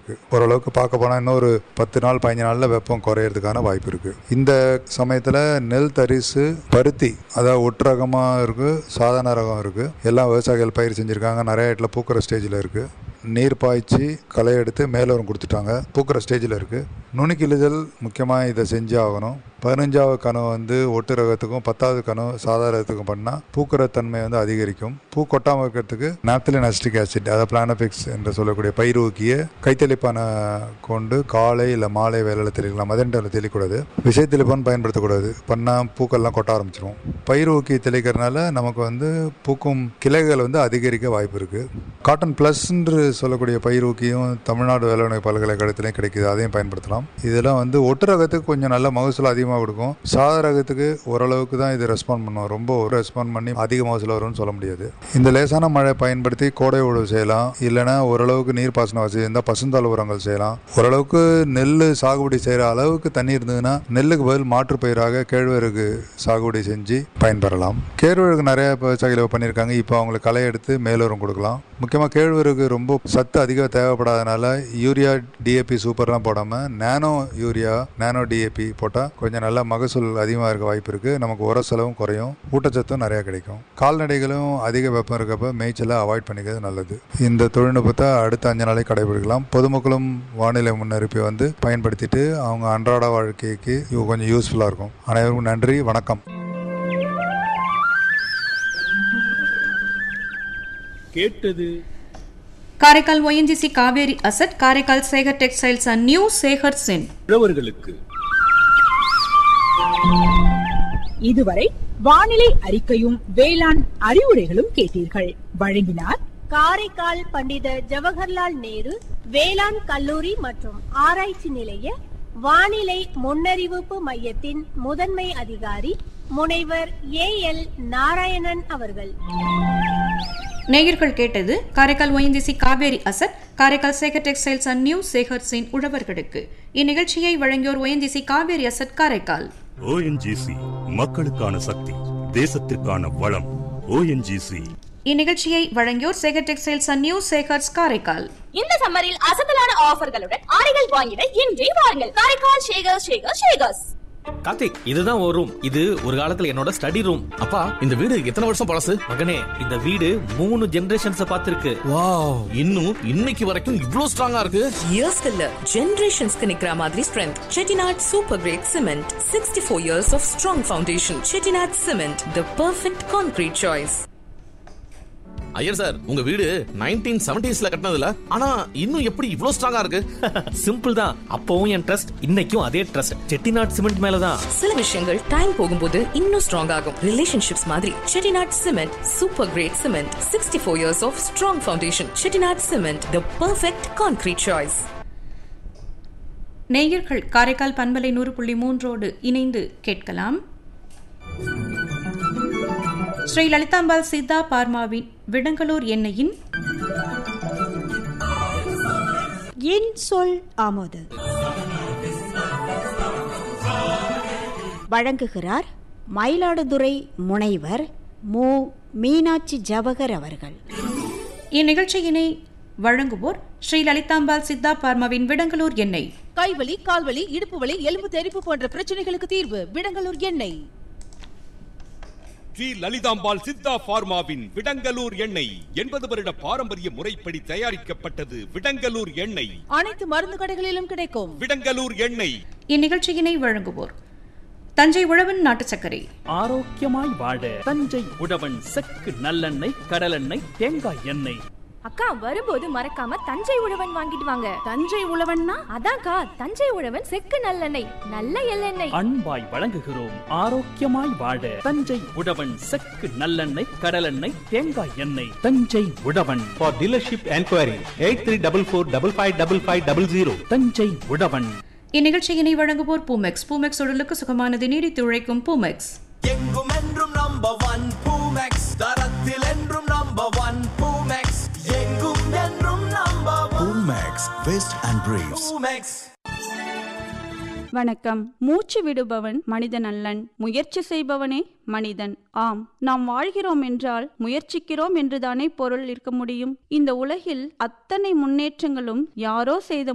இருக்கு ஓரளவுக்கு பார்க்க போனால் இன்னொரு பத்து நாள் பதினஞ்சு நாளில் வெப்பம் குறையறதுக்கான வாய்ப்பு இருக்கு இந்த சமயத்தில் நெல் தரிசு பருத்தி அதாவது ஒட்டு ரகமாக இருக்கு சாதாரண ரகம் இருக்கு எல்லாம் விவசாயிகள் பயிர் செஞ்சுருக்காங்க நிறைய இடத்துல பூக்கிற ஸ்டேஜில் இருக்கு நீர் பாய்ச்சி களை எடுத்து மேலோரம் கொடுத்துட்டாங்க பூக்கிற ஸ்டேஜில் இருக்குது நுணுக்கிழுதல் முக்கியமாக இதை செஞ்சு ஆகணும் பதினஞ்சாவது கனவு வந்து ஒட்டு ரகத்துக்கும் பத்தாவது கனவு சாதாரணத்துக்கும் பண்ணால் பூக்கிற தன்மை வந்து அதிகரிக்கும் பூ கொட்டாமல் இருக்கிறதுக்கு நாப்திலின் அஸ்டிக் ஆசிட் அதாவது பிளானபிக்ஸ் என்று சொல்லக்கூடிய பயிர் ஊக்கிய கைத்தெளிப்பான கொண்டு காலை இல்லை மாலை வேலையில் தெளிக்கலாம் மதியம் டைமில் தெளிக்கூடாது விசை தெளிப்பான் பயன்படுத்தக்கூடாது பண்ணால் பூக்கள்லாம் கொட்ட ஆரம்பிச்சிரும் பயிர் ஊக்கி தெளிக்கிறதுனால நமக்கு வந்து பூக்கும் கிளைகள் வந்து அதிகரிக்க வாய்ப்பு இருக்குது காட்டன் ப்ளஸ் என்று சொல்லக்கூடிய பயிர் ஊக்கியும் தமிழ்நாடு வேளாண் பல்கலைக்கழகத்திலையும் கிடைக்குது அதையும் பயன்படுத்தலாம் இதெல்லாம் வந்து ஒட்டு ரகத்துக்கு கொஞ்சம் நல்ல மகசூல் அதிகமாக கொடுக்கும் சாத ரகத்துக்கு ஓரளவுக்கு தான் இது ரெஸ்பாண்ட் பண்ணும் ரொம்ப ரெஸ்பாண்ட் பண்ணி அதிக மகசூல் வரும்னு சொல்ல முடியாது இந்த லேசான மழை பயன்படுத்தி கோடை உழவு செய்யலாம் இல்லைன்னா ஓரளவுக்கு நீர் பாசன வசதி இருந்தால் பசுந்தாள் உரங்கள் செய்யலாம் ஓரளவுக்கு நெல் சாகுபடி செய்கிற அளவுக்கு தண்ணி இருந்ததுன்னா நெல்லுக்கு பதில் மாற்று பயிராக கேழ்வரகு சாகுபடி செஞ்சு பயன்பெறலாம் கேழ்வரகு நிறைய விவசாயிகள் பண்ணியிருக்காங்க இப்போ அவங்களுக்கு களை எடுத்து மேலுரம் கொடுக்கலாம் முக்கியமாக கேழ்வரகு ரொம்ப சத்து அதிகம் தேவைப்படாதனால யூரியா டிஏபி சூப்பர்லாம் போடாமல் நானோ யூரியா நானோ டிஏபி போட்டால் கொஞ்சம் நல்லா மகசூல் அதிகமாக இருக்க வாய்ப்பு இருக்குது நமக்கு உர செலவும் குறையும் ஊட்டச்சத்தும் நிறையா கிடைக்கும் கால்நடைகளும் அதிக வெப்பம் இருக்கப்ப மேய்ச்சலை அவாய்ட் பண்ணிக்கிறது நல்லது இந்த தொழில்நுட்பத்தை அடுத்த அஞ்சு நாளைக்கு கடைபிடிக்கலாம் பொதுமக்களும் வானிலை முன்னறிப்பை வந்து பயன்படுத்திட்டு அவங்க அன்றாட வாழ்க்கைக்கு இது கொஞ்சம் யூஸ்ஃபுல்லாக இருக்கும் அனைவருக்கும் நன்றி வணக்கம் கேட்டது Karaikal ONGC Cauvery asset Karaikal Sekar textiles and new Sekar சென் உழவர்களுக்கு இதுவரை வானிலை அறிக்கையும் வேளாண் அறிவுரைகளும் கேட்டீர்கள் வழங்கினார் காரைக்கால் பண்டித ஜவஹர்லால் நேரு வேளாண் கல்லூரி மற்றும் ஆராய்ச்சி நிலைய வானிலை முன்னறிவிப்பு மையத்தின் முதன்மை அதிகாரி முனைவர் ஏ எல் நாராயணன் அவர்கள் நேயர்கள் கேட்டது Karaikal ONGC Cauvery asset Karaikal Sekar textiles and new Sekar சென் உழவர்களுக்கு இந்நிகழ்ச்சியை வழங்கியோர் ONGC Cauvery asset Karaikal ONGC மக்களுக்கான சக்தி தேசத்திற்கான வளம் ஓஎன்ஜிசி இந்நிகழ்ச்சியை வழங்கியோர் Sekar textiles and new Sekar's Karaikal இந்த சம்மரில் அசத்தலான ஆஃபர்களுடன் ஆடைகள் வாங்கிட இன்றே வாருங்கள் காரைக்கால் ஷேகர் ஷேகர் ஷேகர்ஸ் கார்த்திக் இதுதான் ஒரு ரூம் இது ஒரு காலத்துல என்னோட ஸ்டடி ரூம் அப்பா இந்த வீடு எத்தனை வருஷம் பழசு மகனே இந்த வீடு மூணு ஜெனரேஷன்ஸ் பார்த்திருக்கு வாவ் இன்னும் இன்னைக்கு வரைக்கும் இவ்ளோ ஸ்ட்ராங்கா இருக்கு இயர்ஸ்க்கு இல்ல ஜெனரேஷன்ஸ்க்கு நிக்கிற மாதிரி strength Chettinad super great cement sixty four years of strong foundation Chettinad cement the perfect concrete choice Iyer sir உங்க வீடு நைன்டீன் செவன்டிஸ்ல கட்டினதுல ஆனா இன்னும் எப்படி இவ்ளோ ஸ்ட்ராங்கா இருக்கு சிம்பிள் தான் அப்பவும் என் ட்ரஸ்ட் இன்னைக்கும் அதே ட்ரஸ்ட் செட்டிநாட் சிமெண்ட் மேலதான் சில விஷயங்கள் டைம் போகும்போது இன்னும் ஸ்ட்ராங் ஆகும் ரிலேஷன்ஷிப்ஸ் மாதிரி Chettinad cement super great cement sixty four years of strong foundation Chettinad cement the perfect concrete choice நேயர்கள் காரைக்கால் பண்பலை நூறு புள்ளி மூன்றோடு இணைந்து கேட்கலாம் ஸ்ரீ லலிதாம்பாள் சித்தா பார்மாவின் விடங்கலூர் எண்ணெயின் என் சொல் ஆமோது வழங்குகிறார் மயிலாடுதுறை முனைவர் மு மீனாட்சி ஜவஹர் அவர்கள் இந்நிகழ்ச்சியினை வழங்குவோர் ஸ்ரீ லலிதாம்பாள் சித்தா பார்மாவின் விடங்கலூர் எண்ணெய் கைவலி கால்வலி இடுப்பு வலி எலும்பு தெறிப்பு போன்ற பிரச்சனைகளுக்கு தீர்வு விடங்கலூர் எண்ணெய் ஸ்ரீ லலிதாம்பாள் சித்தா பார்மாவின் விடங்கலூர் எண்ணெய் எண்பது வருட பாரம்பரிய முறைப்படி தயாரிக்கப்பட்டது விடங்கலூர் எண்ணெய் அனைத்து மருந்து கடைகளிலும் கிடைக்கும் விடங்கலூர் எண்ணெய் இந்நிகழ்ச்சியினை வழங்குவோர் தஞ்சை உழவன் நாட்டு சர்க்கரை ஆரோக்கியமாய் வாழ தஞ்சை உழவன் செக்கு நல்லெண்ணெய் கடலெண்ணெய் தேங்காய் எண்ணெய் அக்கா வரும்போது மறக்காம தஞ்சை உழவன் வாங்கிட்டு வாங்க தஞ்சை உழவன்னா அதான்க்கா தஞ்சை உழவன் செக்கு நல்லெண்ணெய் நல்ல எள்ளெண்ணெய் அன்பாய் வழங்குகிறோம் ஆரோக்கியமாய் வாழ தஞ்சை உழவன் செக்கு நல்லெண்ணெய் கடலெண்ணெய் தேங்காய் எண்ணெய் தஞ்சை உழவன் For dealership enquiry, 8344555500. தஞ்சை உழவன் இந்நிகழ்ச்சியினை வழங்குவோர் பூமெக்ஸ் பூமெக்ஸ் உடலுக்கு சுகமானது நீடித்து உழைக்கும் பூமெக்ஸ் எங்கும் என்றும் நம்பர் ஒன் பூமெக்ஸ் தரத்தில் என்றும் நம்பர் ஒன் பூமெக்ஸ் எங்கும் என்றும் number Max, Vest and Briefs. Poomex வணக்கம் மூச்சு விடுபவன் மனிதன் அல்லன் முயற்சி செய்பவனே மனிதன் ஆம் நாம் வாழ்கிறோம் என்றால் முயற்சிக்கிறோம் என்றுதானே பொருள் இருக்க முடியும் இந்த உலகில் அத்தனை முன்னேற்றங்களும் யாரோ செய்த